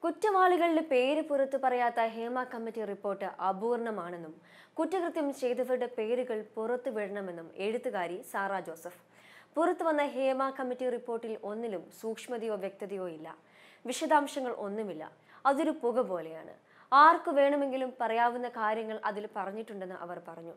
കുറ്റവാളികളുടെ പേര് പുറത്തു പറയാത്ത ഹേമ കമ്മിറ്റി റിപ്പോർട്ട് അപൂർണമാണെന്നും കുറ്റകൃത്യം ചെയ്തവരുടെ പേരുകൾ പുറത്തു വിടണമെന്നും എഴുത്തുകാരി സാറ ജോസഫ് പുറത്തു വന്ന ഹേമ കമ്മിറ്റി റിപ്പോർട്ടിൽ ഒന്നിലും സൂക്ഷ്മതയോ വ്യക്തതയോ ഇല്ല വിശദാംശങ്ങൾ ഒന്നുമില്ല അതൊരു പുക പോലെയാണ് ആർക്കു വേണമെങ്കിലും പറയാവുന്ന കാര്യങ്ങൾ അതിൽ പറഞ്ഞിട്ടുണ്ടെന്ന് അവർ പറഞ്ഞു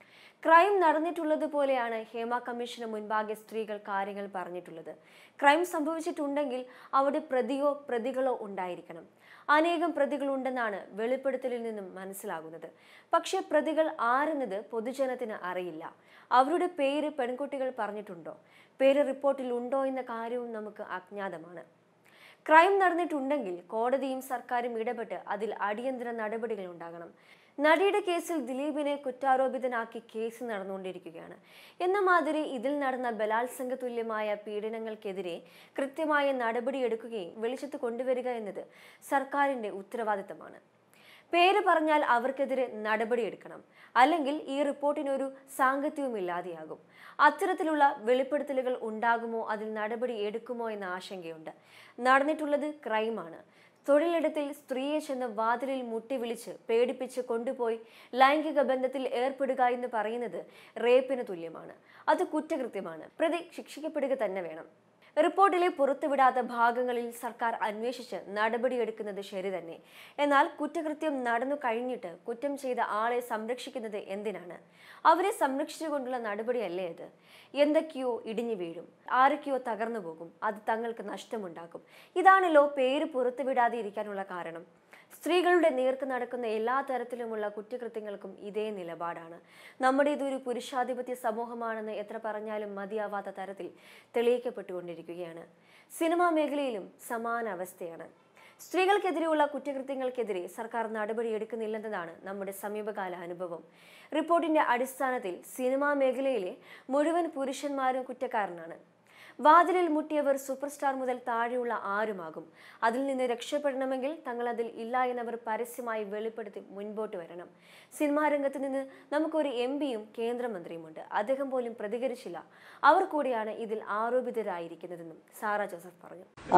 ക്രൈം നടന്നിട്ടുള്ളതുപോലെയാണ് ഹേമ കമ്മീഷന് മുൻപാകെ സ്ത്രീകൾ കാര്യങ്ങൾ പറഞ്ഞിട്ടുള്ളത് ക്രൈം സംഭവിച്ചിട്ടുണ്ടെങ്കിൽ അവിടെ പ്രതിയോ പ്രതികളോ ഉണ്ടായിരിക്കണം അനേകം പ്രതികളുണ്ടെന്നാണ് വെളിപ്പെടുത്തലിൽ നിന്നും മനസ്സിലാകുന്നത് പക്ഷേ പ്രതികൾ ആരെന്നത് പൊതുജനത്തിന് അറിയില്ല അവരുടെ പേര് പെൺകുട്ടികൾ പറഞ്ഞിട്ടുണ്ടോ പേര് റിപ്പോർട്ടിൽ ഉണ്ടോ എന്ന കാര്യവും നമുക്ക് അജ്ഞാതമാണ് ക്രൈം നടന്നിട്ടുണ്ടെങ്കിൽ കോടതിയും സർക്കാരും ഇടപെട്ട് അതിൽ അടിയന്തര നടപടികൾ ഉണ്ടാകണം നടിയുടെ കേസിൽ ദിലീപിനെ കുറ്റാരോപിതനാക്കി കേസ് നടന്നുകൊണ്ടിരിക്കുകയാണ് എന്ന മാതിരി ഇതിൽ നടന്ന ബലാത്സംഗ തുല്യമായ പീഡനങ്ങൾക്കെതിരെ കൃത്യമായ നടപടിയെടുക്കുകയും വെളിച്ചത്ത് കൊണ്ടുവരിക എന്നത് സർക്കാരിന്റെ ഉത്തരവാദിത്തമാണ് പേര് പറഞ്ഞാൽ അവർക്കെതിരെ നടപടിയെടുക്കണം അല്ലെങ്കിൽ ഈ റിപ്പോർട്ടിനൊരു സാങ്കത്യവും ഇല്ലാതെയാകും അത്തരത്തിലുള്ള വെളിപ്പെടുത്തലുകൾ ഉണ്ടാകുമോ അതിൽ നടപടി എടുക്കുമോ എന്ന ആശങ്കയുണ്ട് നടന്നിട്ടുള്ളത് ക്രൈമാണ് തൊഴിലിടത്തിൽ സ്ത്രീയെ ചെന്ന് വാതിലിൽ മുട്ടി വിളിച്ച് പേടിപ്പിച്ച് കൊണ്ടുപോയി ലൈംഗിക ബന്ധത്തിൽ ഏർപ്പെടുക എന്ന് പറയുന്നത് റേപ്പിന് തുല്യമാണ് അത് കുറ്റകൃത്യമാണ് പ്രതി ശിക്ഷിക്കപ്പെടുക തന്നെ വേണം റിപ്പോർട്ടിലെ പുറത്തുവിടാത്ത ഭാഗങ്ങളിൽ സർക്കാർ അന്വേഷിച്ച് നടപടിയെടുക്കുന്നത് ശരി തന്നെ എന്നാൽ കുറ്റകൃത്യം നടന്നു കഴിഞ്ഞിട്ട് കുറ്റം ചെയ്ത ആളെ സംരക്ഷിക്കുന്നത് എന്തിനാണ് അവരെ സംരക്ഷിച്ചുകൊണ്ടുള്ള നടപടിയല്ലേ അത് എന്തൊക്കെയോ ഇടിഞ്ഞു വീഴും ആരൊക്കെയോ തകർന്നു പോകും അത് തങ്ങൾക്ക് നഷ്ടമുണ്ടാക്കും ഇതാണല്ലോ പേര് പുറത്തുവിടാതെ ഇരിക്കാനുള്ള കാരണം സ്ത്രീകളുടെ നേർക്ക് നടക്കുന്ന എല്ലാ തരത്തിലുമുള്ള കുറ്റകൃത്യങ്ങൾക്കും ഇതേ നിലപാടാണ് നമ്മുടേതൊരു പുരുഷാധിപത്യ സമൂഹമാണെന്ന് എത്ര പറഞ്ഞാലും മതിയാവാത്ത തരത്തിൽ തെളിയിക്കപ്പെട്ടുകൊണ്ടിരിക്കുകയാണ് സിനിമാ മേഖലയിലും സമാന അവസ്ഥയാണ് സ്ത്രീകൾക്കെതിരെയുള്ള കുറ്റകൃത്യങ്ങൾക്കെതിരെ സർക്കാർ നടപടിയെടുക്കുന്നില്ലെന്നതാണ് നമ്മുടെ സമീപകാല അനുഭവം റിപ്പോർട്ടിന്റെ അടിസ്ഥാനത്തിൽ സിനിമാ മേഖലയിലെ മുഴുവൻ പുരുഷന്മാരും കുറ്റക്കാരനാണ് വാതിലിൽ മുട്ടിയവർ സൂപ്പർ സ്റ്റാർ മുതൽ താഴെയുള്ള ആരുമാകും അതിൽ നിന്ന് രക്ഷപ്പെടണമെങ്കിൽ തങ്ങൾ അതിൽ ഇല്ല എന്നവർ പരസ്യമായി വെളിപ്പെടുത്തി മുൻപോട്ട് വരണം സിനിമാ രംഗത്ത് നിന്ന് നമുക്കൊരു എം പിയും കേന്ദ്രമന്ത്രിയുമുണ്ട് അദ്ദേഹം പോലും പ്രതികരിച്ചില്ല അവർ കൂടിയാണ് ഇതിൽ ആരോപിതരായിരിക്കുന്നതെന്നും സാറ ജോസഫ് പറഞ്ഞു ആ,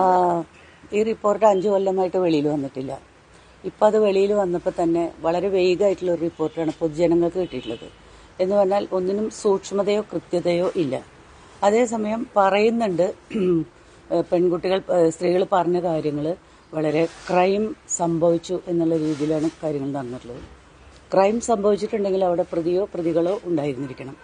ഈ റിപ്പോർട്ട് അഞ്ചു കൊല്ലമായിട്ട് വെളിയിൽ വന്നിട്ടില്ല ഇപ്പം അത് വെളിയിൽ വന്നപ്പോൾ തന്നെ വളരെ വേഗമായിട്ടുള്ള ഒരു റിപ്പോർട്ടാണ് പൊതുജനങ്ങൾക്ക് കിട്ടിയിട്ടുള്ളത് എന്ന് പറഞ്ഞാൽ ഒന്നിനും സൂക്ഷ്മതയോ കൃത്യതയോ ഇല്ല അതേസമയം പറയുന്നുണ്ട് ഏഹ് പെൺകുട്ടികൾ സ്ത്രീകൾ പറഞ്ഞ കാര്യങ്ങൾ വളരെ ക്രൈം സംഭവിച്ചു എന്നുള്ള രീതിയിലാണ് കാര്യങ്ങൾ നടന്നിട്ടുള്ളത് ക്രൈം സംഭവിച്ചിട്ടുണ്ടെങ്കിൽ അവിടെ പ്രതിയോ പ്രതികളോ ഉണ്ടായിരുന്നിരിക്കണം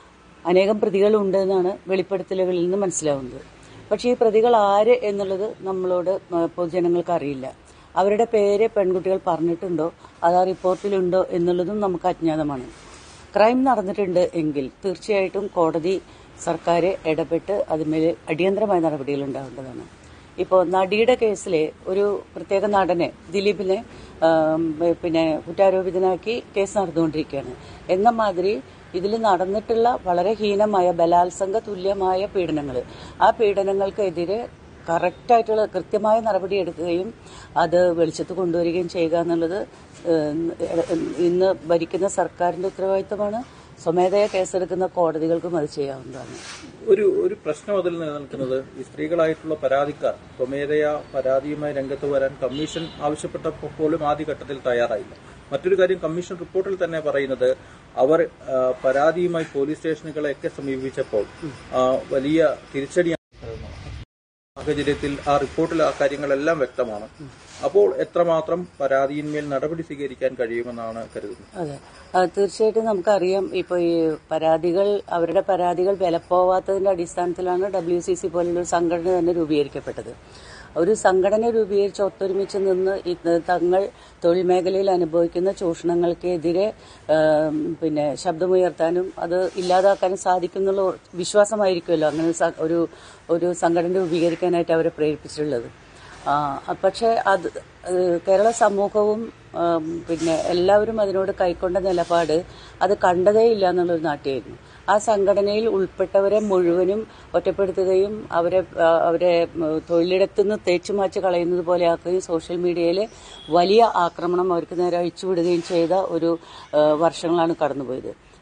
അനേകം പ്രതികളുണ്ട് എന്നാണ് വെളിപ്പെടുത്തലുകളിൽ നിന്ന് മനസ്സിലാവുന്നത് പക്ഷേ ഈ പ്രതികൾ ആര് എന്നുള്ളത് നമ്മളോട് ഏഹ് പൊതുജനങ്ങൾക്ക് അറിയില്ല അവരുടെ പേര് പെൺകുട്ടികൾ പറഞ്ഞിട്ടുണ്ടോ അത് ആ റിപ്പോർട്ടിലുണ്ടോ എന്നുള്ളതും നമുക്ക് അജ്ഞാതമാണ് ക്രൈം നടന്നിട്ടുണ്ട് എങ്കിൽ തീർച്ചയായിട്ടും കോടതി സർക്കാർ ഇടപെട്ട് അതിന്മേൽ അടിയന്തരമായ നടപടികൾ ഉണ്ടാവേണ്ടതാണ് ഇപ്പോൾ നടിയുടെ കേസിലെ ഒരു പ്രത്യേക നടനെ ദിലീപിനെ ആം, പിന്നെ കുറ്റാരോപിതനാക്കി കേസ് നടന്നുകൊണ്ടിരിക്കുകയാണ് എന്ന മാതിരി ഇതിൽ നടന്നിട്ടുള്ള വളരെ ഹീനമായ ബലാത്സംഗ തുല്യമായ പീഡനങ്ങൾ ആ പീഡനങ്ങൾക്കെതിരെ കറക്റ്റായിട്ടുള്ള കൃത്യമായ നടപടി എടുക്കുകയും അത് വെളിച്ചത്ത് കൊണ്ടുവരികയും ചെയ്യുക എന്നുള്ളത് ഏഹ്, ഇന്ന് ഭരിക്കുന്ന സർക്കാരിന്റെ ഉത്തരവാദിത്തമാണ് സ്വമേധയാ കേസെടുക്കുന്ന കോടതികൾക്കും അത് ചെയ്യാവുന്നതാണ് ഒരു ഒരു പ്രശ്നം അതിൽ നിലനിൽക്കുന്നത് ഈ സ്ത്രീകളായിട്ടുള്ള പരാതിക്കാർ സ്വമേധയാ പരാതിയുമായി രംഗത്ത് വരാൻ കമ്മീഷൻ ആവശ്യപ്പെട്ടപ്പോൾ പോലും ആദ്യഘട്ടത്തിൽ തയ്യാറായില്ല മറ്റൊരു കാര്യം കമ്മീഷൻ റിപ്പോർട്ടിൽ തന്നെ പറയുന്നത് അവർ ആ, പരാതിയുമായി പോലീസ് സ്റ്റേഷനുകളെയൊക്കെ സമീപിച്ചപ്പോൾ ആ, വലിയ തിരിച്ചടി സാഹചര്യത്തിൽ ആ റിപ്പോർട്ടിൽ ആ കാര്യങ്ങളെല്ലാം വ്യക്തമാണ് അപ്പോൾ എത്രമാത്രം പരാതിയിന്മേൽ നടപടി സ്വീകരിക്കാൻ കഴിയുമെന്നാണ് കരുതുന്നത് അതെ അത് തീർച്ചയായിട്ടും നമുക്കറിയാം ഇപ്പോൾ ഈ പരാതികൾ അവരുടെ പരാതികൾ വിലപ്പോവാത്തതിന്റെ അടിസ്ഥാനത്തിലാണ് ഡബ്ല്യു സി സി പോലുള്ള ഒരു സംഘടന തന്നെ രൂപീകരിക്കപ്പെട്ടത് ഒരു സംഘടന രൂപീകരിച്ച് ഒത്തൊരുമിച്ച് നിന്ന് ഇത് തങ്ങൾ തൊഴിൽ മേഖലയിൽ അനുഭവിക്കുന്ന ചൂഷണങ്ങൾക്കെതിരെ ആം, പിന്നെ ശബ്ദമുയർത്താനും അത് ഇല്ലാതാക്കാനും സാധിക്കുന്നുള്ള വിശ്വാസമായിരിക്കുമല്ലോ അങ്ങനെ ഒരു സ- ഒരു ഒരു സംഘടന രൂപീകരിക്കാനായിട്ട് അവരെ പ്രേരിപ്പിച്ചിട്ടുള്ളത് ആ, പക്ഷേ അത് ഏഹ് കേരള സമൂഹവും ആം, പിന്നെ എല്ലാവരും അതിനോട് കൈക്കൊണ്ട നിലപാട് അത് കണ്ടതേ ഇല്ല എന്നുള്ളൊരു നാട്ടിയായിരുന്നു ആ സംഘടനയിൽ ഉൾപ്പെട്ടവരെ മുഴുവനും ഒറ്റപ്പെടുത്തുകയും അവരെ ആ, അവരെ ഉം, തൊഴിലിടത്തുനിന്ന് തേച്ചുമാച്ച് കളയുന്നത് പോലെ ആക്കുകയും സോഷ്യൽ മീഡിയയിൽ വലിയ ആക്രമണം അവർക്ക് നേരെ അഴിച്ചുവിടുകയും ചെയ്ത ഒരു ആ, വർഷങ്ങളാണ് കടന്നുപോയത്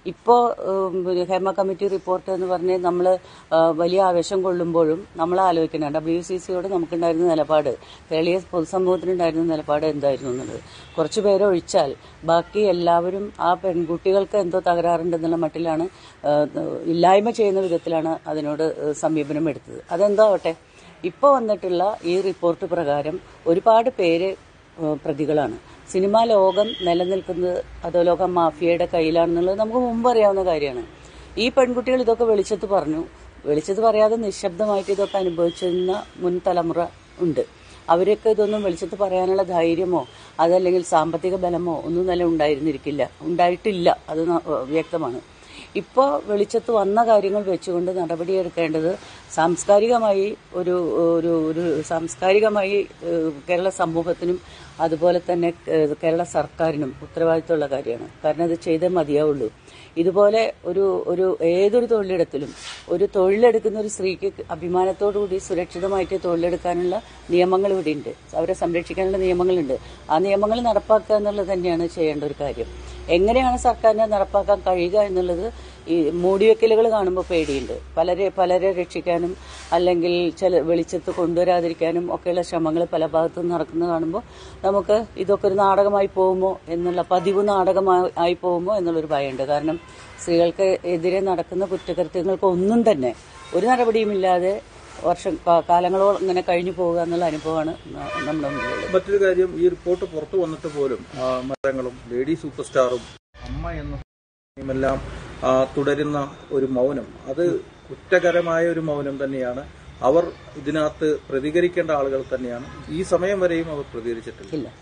ഇപ്പോൾ ഹേമ കമ്മിറ്റി റിപ്പോർട്ട് എന്ന് പറഞ്ഞ് നമ്മൾ വലിയ ആവേശം കൊള്ളുമ്പോഴും നമ്മൾ ആലോചിക്കണം ഡബ്ല്യു സി സിയോട് നമുക്കുണ്ടായിരുന്ന നിലപാട് കേരളീയ പൊതുസമൂഹത്തിനുണ്ടായിരുന്ന നിലപാട് എന്തായിരുന്നു എന്നുള്ളത് കുറച്ച് പേരെ ഒഴിച്ചാൽ ബാക്കി എല്ലാവരും ആ പെൺകുട്ടികൾക്ക് എന്തോ തകരാറുണ്ടെന്നുള്ള മട്ടിലാണ് ആ, ഇല്ലായ്മ ചെയ്യുന്ന വിധത്തിലാണ് അതിനോട് സമീപനം എടുത്തത് അതെന്തോ ആവട്ടെ ഇപ്പോൾ വന്നിട്ടുള്ള ഈ റിപ്പോർട്ട് പ്രകാരം ഒരുപാട് പേര് ഏഹ് പ്രതികളാണ് സിനിമാ ലോകം നിലനിൽക്കുന്നത് അധോലോകം മാഫിയയുടെ കയ്യിലാണെന്നുള്ളത് നമുക്ക് മുമ്പ് അറിയാവുന്ന കാര്യമാണ് ഈ പെൺകുട്ടികൾ ഇതൊക്കെ വെളിച്ചത്ത് പറഞ്ഞു വെളിച്ചത്ത് പറയാതെ നിശബ്ദമായിട്ട് ഇതൊക്കെ അനുഭവിച്ചിരുന്ന മുൻ തലമുറ ഉണ്ട് അവരൊക്കെ ഇതൊന്നും വെളിച്ചത്ത് പറയാനുള്ള ധൈര്യമോ അതല്ലെങ്കിൽ സാമ്പത്തിക ബലമോ ഒന്നും തന്നെ ഉണ്ടായിരുന്നിരിക്കില്ല ഉണ്ടായിട്ടില്ല അത് ന- വ്യക്തമാണ് ഇപ്പോൾ വെളിച്ചത്ത് വന്ന കാര്യങ്ങൾ വെച്ചുകൊണ്ട് നടപടിയെടുക്കേണ്ടത് സാംസ്കാരികമായി ഒരു ഒരു ഒരു സാംസ്കാരികമായി ഏഹ്, കേരള സമൂഹത്തിനും അതുപോലെ തന്നെ ഏഹ്, കേരള സർക്കാരിനും ഉത്തരവാദിത്തമുള്ള കാര്യമാണ് കാരണം ഇത് ചെയ്തേ മതിയാവുള്ളൂ ഇതുപോലെ ഒരു ഒരു ഏതൊരു തൊഴിലിടത്തിലും ഒരു തൊഴിലെടുക്കുന്ന ഒരു സ്ത്രീക്ക് അഭിമാനത്തോടുകൂടി സുരക്ഷിതമായിട്ട് തൊഴിലെടുക്കാനുള്ള നിയമങ്ങൾ ഇവിടെ ഉണ്ട് അവരെ സംരക്ഷിക്കാനുള്ള നിയമങ്ങളുണ്ട് ആ നിയമങ്ങൾ നടപ്പാക്കുക എന്നുള്ളത് തന്നെയാണ് ചെയ്യേണ്ട ഒരു കാര്യം എങ്ങനെയാണ് സർക്കാരിനെ നടപ്പാക്കാൻ കഴിയുക എന്നുള്ളത് ഈ മൂടിവെക്കലുകൾ കാണുമ്പോൾ പേടിയുണ്ട് പലരെ പലരെ രക്ഷിക്കാനും അല്ലെങ്കിൽ ചില വെളിച്ചത്ത് കൊണ്ടുവരാതിരിക്കാനും ഒക്കെയുള്ള ശ്രമങ്ങൾ പല ഭാഗത്തും നടക്കുന്നത് കാണുമ്പോൾ നമുക്ക് ഇതൊക്കെ ഒരു നാടകമായി പോകുമോ എന്നുള്ള പതിവ് നാടകമായി ആയി പോകുമോ എന്നുള്ളൊരു ഭയമുണ്ട് കാരണം സ്ത്രീകൾക്ക് എതിരെ നടക്കുന്ന കുറ്റകൃത്യങ്ങൾക്ക് ഒന്നും തന്നെ ഒരു നടപടിയുമില്ലാതെ വർഷം കാ- കാലങ്ങളോളം ഇങ്ങനെ കഴിഞ്ഞു പോകുക എന്നുള്ള അനുഭവമാണ് ന- നമ്മുടെ മുന്നിലുള്ളത് മറ്റൊരു കാര്യം ഈ റിപ്പോർട്ട് പുറത്തു വന്നിട്ട് പോലും ആ, മരങ്ങളും ലേഡി സൂപ്പർ സ്റ്റാറും അമ്മ എന്ന എല്ലാം ആ, തുടരുന്ന ഒരു മൗനം അത് കുറ്റകരമായ ഒരു മൗനം തന്നെയാണ് അവർ ഇതിനകത്ത് പ്രതികരിക്കേണ്ട ആളുകൾ തന്നെയാണ് ഈ സമയം വരെയും അവർ പ്രതികരിച്ചിട്ടില്ല ഇല്ല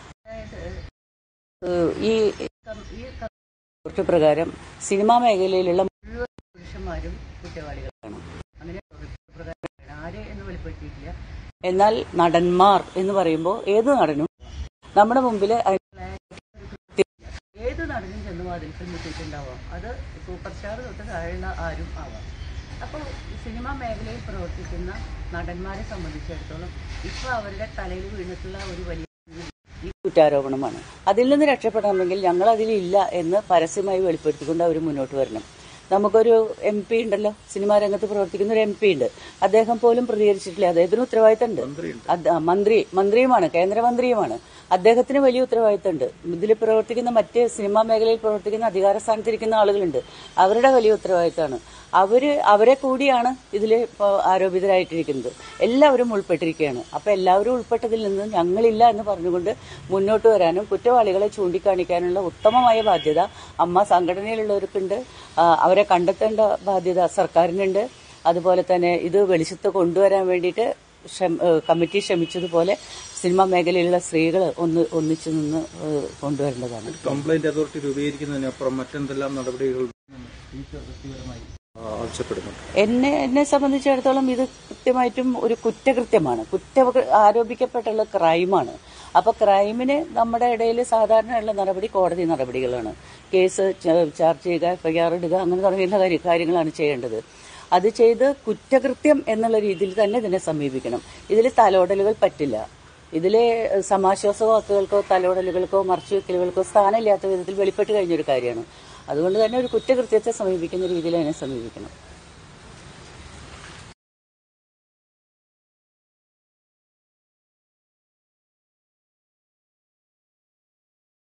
ഏഹ് ഈ ഈ റിപ്പോർട്ട് പ്രകാരം സിനിമാ മേഖലയിലുള്ള മുഴുവൻ പുരുഷന്മാരും കുറ്റവാളികളാണ് അങ്ങനെ റിപ്പോർട്ട് പ്രകാരം ആരെ എന്ന് വെളിപ്പെടുത്തിയിട്ടില്ല എന്നാൽ നടന്മാർ എന്ന് പറയുമ്പോൾ ഏത് നടനും നമ്മുടെ മുമ്പിൽ അതിനുള്ള ഒരു കൃത്യമില്ല. ഏത് നടനും ചെന്ന് വാതിൽക്കൽ മുട്ടിയിട്ടുണ്ടാവാം അത് സൂപ്പർ സ്റ്റാർ തൊട്ട് താഴെയുള്ള ആരും ആവാം അപ്പോൾ സിനിമാ മേഖലയിൽ പ്രവർത്തിക്കുന്ന നടന്മാരെ സംബന്ധിച്ചിടത്തോളം ഇപ്പോൾ അവരുടെ തലയിൽ വീണിട്ടുള്ള ഒരു വലിയ ഈ കുറ്റാരോപണമാണ് അതിൽ നിന്ന് രക്ഷപ്പെടണമെങ്കിൽ ഞങ്ങൾ അതിലില്ല എന്ന് പരസ്യമായി വെളിപ്പെടുത്തിക്കൊണ്ട് അവർ മുന്നോട്ട് വരണം നമുക്കൊരു എം പി ഉണ്ടല്ലോ സിനിമാ രംഗത്ത് പ്രവർത്തിക്കുന്ന ഒരു എം പി ഉണ്ട് അദ്ദേഹം പോലും പ്രതികരിച്ചിട്ടില്ല അദ്ദേഹത്തിന് ഉത്തരവാദിത്തമുണ്ട് അത് ആ, മന്ത്രി മന്ത്രിയുമാണ് കേന്ദ്രമന്ത്രിയുമാണ് അദ്ദേഹത്തിന് വലിയ ഉത്തരവാദിത്തമുണ്ട് ഇതിൽ പ്രവർത്തിക്കുന്ന മറ്റ് സിനിമാ മേഖലയിൽ പ്രവർത്തിക്കുന്ന അധികാര സ്ഥാനത്തിരിക്കുന്ന ആളുകളുണ്ട് അവരുടെ വലിയ ഉത്തരവാദിത്തമാണ് അവര് അവരെ കൂടിയാണ് ഇതിൽ ആരോപിതരായിട്ടിരിക്കുന്നത് എല്ലാവരും ഉൾപ്പെട്ടിരിക്കുകയാണ് അപ്പൊ എല്ലാവരും ഉൾപ്പെട്ടതിൽ നിന്ന് ഞങ്ങളില്ല എന്ന് പറഞ്ഞുകൊണ്ട് മുന്നോട്ട് വരാനും കുറ്റവാളികളെ ചൂണ്ടിക്കാണിക്കാനുള്ള ഉത്തമമായ ബാധ്യത അമ്മ സംഘടനയിലുള്ളവർക്കുണ്ട് ആ, അവരെ കണ്ടെത്തേണ്ട ബാധ്യത സർക്കാരിനുണ്ട് അതുപോലെ തന്നെ ഇത് വെളിച്ചത്ത് കൊണ്ടുവരാൻ വേണ്ടിയിട്ട് ശ്രമ- ഏഹ് കമ്മിറ്റി ശ്രമിച്ചതുപോലെ സിനിമാ മേഖലയിലുള്ള സ്ത്രീകൾ ഒന്ന് ഒന്നിച്ചു നിന്ന് ഏഹ് കൊണ്ടുവരേണ്ടതാണ് കംപ്ലൈന്റ് അതോറിറ്റി രൂപീകരിക്കുന്നതിനപ്പുറം മറ്റെന്തെല്ലാം നടപടികൾ വ്യക്തിപരമായി ആ, ആവശ്യപ്പെടുന്നുണ്ട് എന്നെ എന്നെ സംബന്ധിച്ചിടത്തോളം ഇത് കൃത്യമായിട്ടും ഒരു കുറ്റകൃത്യമാണ് കുറ്റ ആരോപിക്കപ്പെട്ടുള്ള ക്രൈമാണ് അപ്പൊ ക്രൈമിന് നമ്മുടെ ഇടയിൽ സാധാരണയുള്ള നടപടി കോടതി നടപടികളാണ് കേസ് ച- ചാർജ് ചെയ്യുക എഫ്ഐആർ ഇടുക അങ്ങനെ തുടങ്ങിയുള്ള കാര്യ- കാര്യങ്ങളാണ് ചെയ്യേണ്ടത് അത് ചെയ്ത് കുറ്റകൃത്യം എന്നുള്ള രീതിയിൽ തന്നെ ഇതിനെ സമീപിക്കണം ഇതിൽ തലോടലുകൾ പറ്റില്ല ഇതിലെ സമാശ്വാസ വാക്കുകൾക്കോ തലോടലുകൾക്കോ മറച്ചുവെക്കലുകൾക്കോ സ്ഥാനമില്ലാത്ത വിധത്തിൽ വെളിപ്പെട്ട് കഴിഞ്ഞൊരു കാര്യമാണ് അതുകൊണ്ട് തന്നെ ഒരു കുറ്റകൃത്യത്തെ സമീപിക്കുന്ന രീതിയിൽ അതിനെ സമീപിക്കണം